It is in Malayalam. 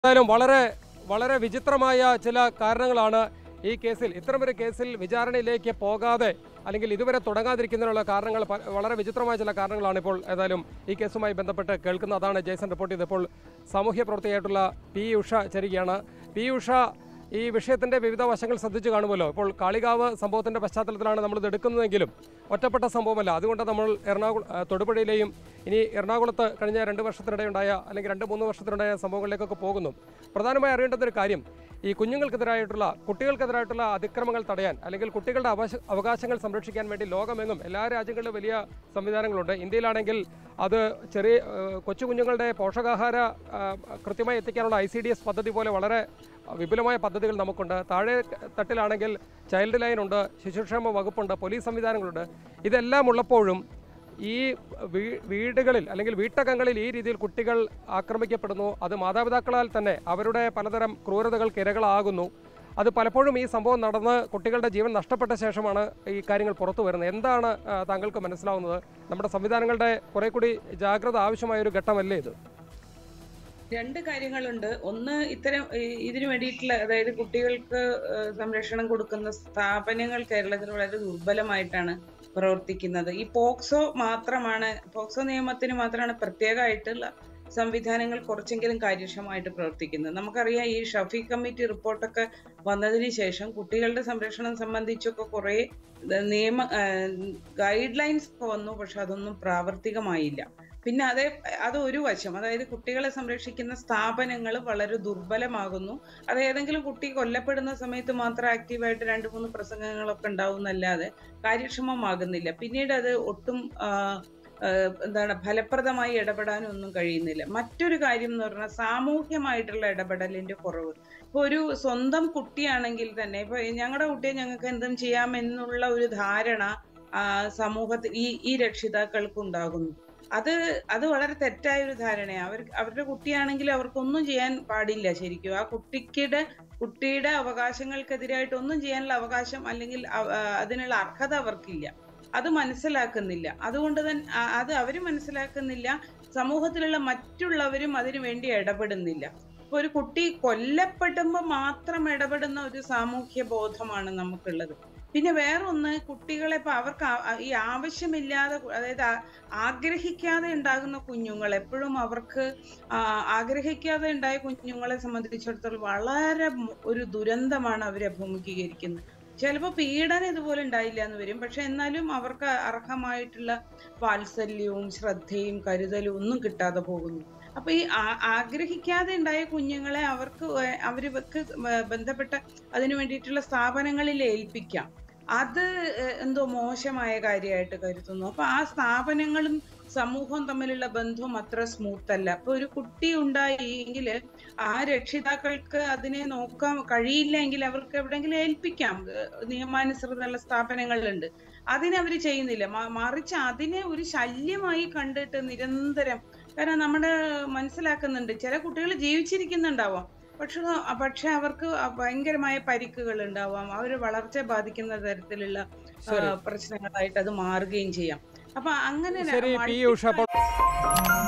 എന്തായാലും വളരെ വളരെ വിചിത്രമായ ചില കാരണങ്ങളാണ് ഈ കേസിൽ ഇത്തരമൊരു കേസിൽ വിചാരണയിലേക്ക് പോകാതെ അല്ലെങ്കിൽ ഇതുവരെ തുടങ്ങാതിരിക്കുന്നതിനുള്ള കാരണങ്ങൾ പ- വളരെ വിചിത്രമായ ചില കാരണങ്ങളാണ് ഇപ്പോൾ ഏതായാലും ഈ കേസുമായി ബന്ധപ്പെട്ട് കേൾക്കുന്നത് അതാണ് ജേസൺ റിപ്പോർട്ട് ചെയ്തത് ഇപ്പോൾ സാമൂഹ്യ പ്രവർത്തകയായിട്ടുള്ള പി ഉഷ ചേരുകയാണ് പി ഉഷ ഈ വിഷയത്തിന്റെ വിവിധ വശങ്ങൾ ശ്രദ്ധിച്ചു കാണുമല്ലോ ഇപ്പോൾ കാളികാവ് സംഭവത്തിന്റെ പശ്ചാത്തലത്തിലാണ് നമ്മൾ ഇത് എടുക്കുന്നതെങ്കിലും ഒറ്റപ്പെട്ട സംഭവമല്ല അതുകൊണ്ട് നമ്മൾ എറണാകുളം ആ, തൊടുപുഴയിലെയും ഇനി എറണാകുളത്ത് കഴിഞ്ഞ രണ്ട് വർഷത്തിനിടെയുണ്ടായ അല്ലെങ്കിൽ രണ്ട് മൂന്ന് വർഷത്തിനിടയായ സംഭവങ്ങളിലേക്കൊക്കെ പോകുന്നു പ്രധാനമായി അറിയേണ്ടുന്ന ഒരു കാര്യം ഈ കുഞ്ഞുങ്ങൾക്കെതിരായിട്ടുള്ള കുട്ടികൾക്കെതിരായിട്ടുള്ള അതിക്രമങ്ങൾ തടയാൻ അല്ലെങ്കിൽ കുട്ടികളുടെ അവകാശ അവകാശങ്ങൾ സംരക്ഷിക്കാൻ വേണ്ടി ലോകമെങ്ങും എല്ലാ രാജ്യങ്ങളിലും വലിയ സംവിധാനങ്ങളുണ്ട് ഇന്ത്യയിലാണെങ്കിൽ അത് ചെറിയ ഏഹ്, കൊച്ചു കുഞ്ഞുങ്ങളുടെ പോഷകാഹാര ആ, കൃത്യമായി എത്തിക്കാനുള്ള ഐ സി ഡി എസ് പദ്ധതി പോലെ വളരെ വിപുലമായ പദ്ധതികൾ നമുക്കുണ്ട് താഴെ തട്ടിലാണെങ്കിൽ ചൈൽഡ് ലൈൻ ഉണ്ട് ശിശുക്ഷേമ വകുപ്പുണ്ട് പോലീസ് സംവിധാനങ്ങളുണ്ട് ഇതെല്ലാം ഉള്ളപ്പോഴും ഈ വീ- വീടുകളിൽ അല്ലെങ്കിൽ വീട്ടകങ്ങളിൽ ഈ രീതിയിൽ കുട്ടികൾ ആക്രമിക്കപ്പെടുന്നു അത് മാതാപിതാക്കളാൽ തന്നെ അവരുടെ പലതരം ക്രൂരതകൾക്ക് ഇരകളാകുന്നു അത് പലപ്പോഴും ഈ സംഭവം നടന്ന് കുട്ടികളുടെ ജീവൻ നഷ്ടപ്പെട്ട ശേഷമാണ് ഈ കാര്യങ്ങൾ പുറത്തു വരുന്നത് എന്താണ് ആ, താങ്കൾക്ക് മനസ്സിലാവുന്നത് നമ്മുടെ സംവിധാനങ്ങളുടെ കുറെ കൂടി ജാഗ്രത ആവശ്യമായ ഒരു ഘട്ടമല്ലേ ഇത് രണ്ട് കാര്യങ്ങളുണ്ട് ഒന്ന് ഇത്തരം ഈ- ഇതിനു വേണ്ടിയിട്ടുള്ള അതായത് കുട്ടികൾക്ക് ഏഹ്, സംരക്ഷണം കൊടുക്കുന്ന സ്ഥാപനങ്ങൾ കേരളത്തിൽ വളരെ ദുർബലമായിട്ടാണ് പ്രവർത്തിക്കുന്നത് ഈ പോക്സോ മാത്രമാണ് പോക്സോ നിയമത്തിന് മാത്രമാണ് പ്രത്യേകമായിട്ടുള്ള സംവിധാനങ്ങൾ കുറച്ചെങ്കിലും കാര്യക്ഷമമായിട്ട് പ്രവർത്തിക്കുന്നത് നമുക്കറിയാം ഈ ഷഫീ കമ്മിറ്റി റിപ്പോർട്ടൊക്കെ വന്നതിന് ശേഷം കുട്ടികളുടെ സംരക്ഷണം സംബന്ധിച്ചൊക്കെ കുറെ ഇത് നിയമ ഗൈഡ് ലൈൻസ് ഒക്കെ വന്നു പക്ഷെ അതൊന്നും പ്രാവർത്തികമായില്ല പിന്നെ അതേ അത് ഒരു വശം അതായത് കുട്ടികളെ സംരക്ഷിക്കുന്ന സ്ഥാപനങ്ങൾ വളരെ ദുർബലമാകുന്നു അത് ഏതെങ്കിലും കുട്ടി കൊല്ലപ്പെടുന്ന സമയത്ത് മാത്രം ആക്റ്റീവായിട്ട് രണ്ട് മൂന്ന് പ്രസംഗങ്ങളൊക്കെ ഉണ്ടാവുന്നല്ലാതെ കാര്യക്ഷമമാകുന്നില്ല പിന്നീട് അത് ഒട്ടും ആ, ആ, എന്താണ് ഫലപ്രദമായി ഇടപെടാനൊന്നും കഴിയുന്നില്ല മറ്റൊരു കാര്യം എന്ന് പറഞ്ഞാൽ സാമൂഹ്യമായിട്ടുള്ള ഇടപെടലിന്റെ കുറവ് ഇപ്പൊ ഒരു സ്വന്തം കുട്ടിയാണെങ്കിൽ തന്നെ ഇപ്പൊ ഞങ്ങളുടെ കുട്ടിയെ ഞങ്ങൾക്ക് എന്തും ചെയ്യാമെന്നുള്ള ഒരു ധാരണ ആ, സമൂഹത്തിൽ ഈ ഈ രക്ഷിതാക്കൾക്ക് ഉണ്ടാകുന്നു അത് അത് വളരെ തെറ്റായ ഒരു ധാരണയാണ് അവർ അവരുടെ കുട്ടിയാണെങ്കിൽ അവർക്കൊന്നും ചെയ്യാൻ പാടില്ല ശരിക്കും ആ കുട്ടിക്കിടെ കുട്ടിയുടെ അവകാശങ്ങൾക്കെതിരായിട്ട് ഒന്നും ചെയ്യാനുള്ള അവകാശം അല്ലെങ്കിൽ അവ- ആ, അതിനുള്ള അർഹത അവർക്കില്ല അത് മനസ്സിലാക്കുന്നില്ല അതുകൊണ്ട് തന്നെ ആ, അത് അവർ മനസ്സിലാക്കുന്നില്ല സമൂഹത്തിലുള്ള മറ്റുള്ളവരും അതിനു വേണ്ടി ഇടപെടുന്നില്ല ഇപ്പൊ ഒരു കുട്ടി കൊല്ലപ്പെടുമ്പോൾ മാത്രം ഇടപെടുന്ന ഒരു സാമൂഹ്യ ബോധമാണ് നമുക്കുള്ളത് പിന്നെ വേറൊന്ന് കുട്ടികളെ ഇപ്പൊ അവർക്ക് ആ- ഈ ആവശ്യമില്ലാതെ കു- അതായത് ആ- ആഗ്രഹിക്കാതെ ഉണ്ടാകുന്ന കുഞ്ഞുങ്ങൾ എപ്പോഴും അവർക്ക് ആ, ആഗ്രഹിക്കാതെ ഉണ്ടായ കുഞ്ഞുങ്ങളെ സംബന്ധിച്ചിടത്തോളം വളരെ മു- ഒരു ദുരന്തമാണ് അവരെ അഭിമുഖീകരിക്കുന്നത് ചിലപ്പോൾ പീഡനം ഇതുപോലെ ഉണ്ടായില്ല എന്ന് വരും പക്ഷെ എന്നാലും അവർക്ക് അർഹമായിട്ടുള്ള വാത്സല്യവും ശ്രദ്ധയും കരുതലും ഒന്നും കിട്ടാതെ പോകുന്നു അപ്പൊ ഈ ആ- ആഗ്രഹിക്കാതെ ഉണ്ടായ കുഞ്ഞുങ്ങളെ അവർക്ക് വേ- അവർക്ക് ബന്ധപ്പെട്ട അതിനു വേണ്ടിയിട്ടുള്ള സ്ഥാപനങ്ങളിൽ ഏൽപ്പിക്കാം അത് ഏഹ്, എന്തോ മോശമായ കാര്യമായിട്ട് കരുതുന്നു അപ്പൊ ആ സ്ഥാപനങ്ങളും സമൂഹവും തമ്മിലുള്ള ബന്ധവും അത്ര സ്മൂത്ത് അല്ല അപ്പൊ ഒരു കുട്ടി ഉണ്ടായി എങ്കിൽ ആ രക്ഷിതാക്കൾക്ക് അതിനെ നോക്കാൻ കഴിയില്ല എങ്കിൽ അവർക്ക് എവിടെയെങ്കിലും ഏൽപ്പിക്കാം ഏഹ്, നിയമാനുസൃതമുള്ള സ്ഥാപനങ്ങളുണ്ട് അതിനെ അവർ ചെയ്യുന്നില്ല മ- മറിച്ച് അതിനെ ഒരു ശല്യമായി കണ്ടിട്ട് നിരന്തരം കാരണം നമ്മുടെ മനസ്സിലാക്കുന്നുണ്ട് ചില കുട്ടികൾ ജീവിച്ചിരിക്കുന്നുണ്ടാവാം പക്ഷെ പക്ഷെ അവർക്ക് ഭയങ്കരമായ പരിക്കുകൾ ഉണ്ടാവാം അവര് വളർച്ചയെ ബാധിക്കുന്ന തരത്തിലുള്ള ആ, ശരി പ്രശ്നങ്ങളായിട്ട് അത് മാറുകയും ചെയ്യാം അപ്പൊ അങ്ങനെ ശരി പി multi- ഉഷ അപ്പോൾ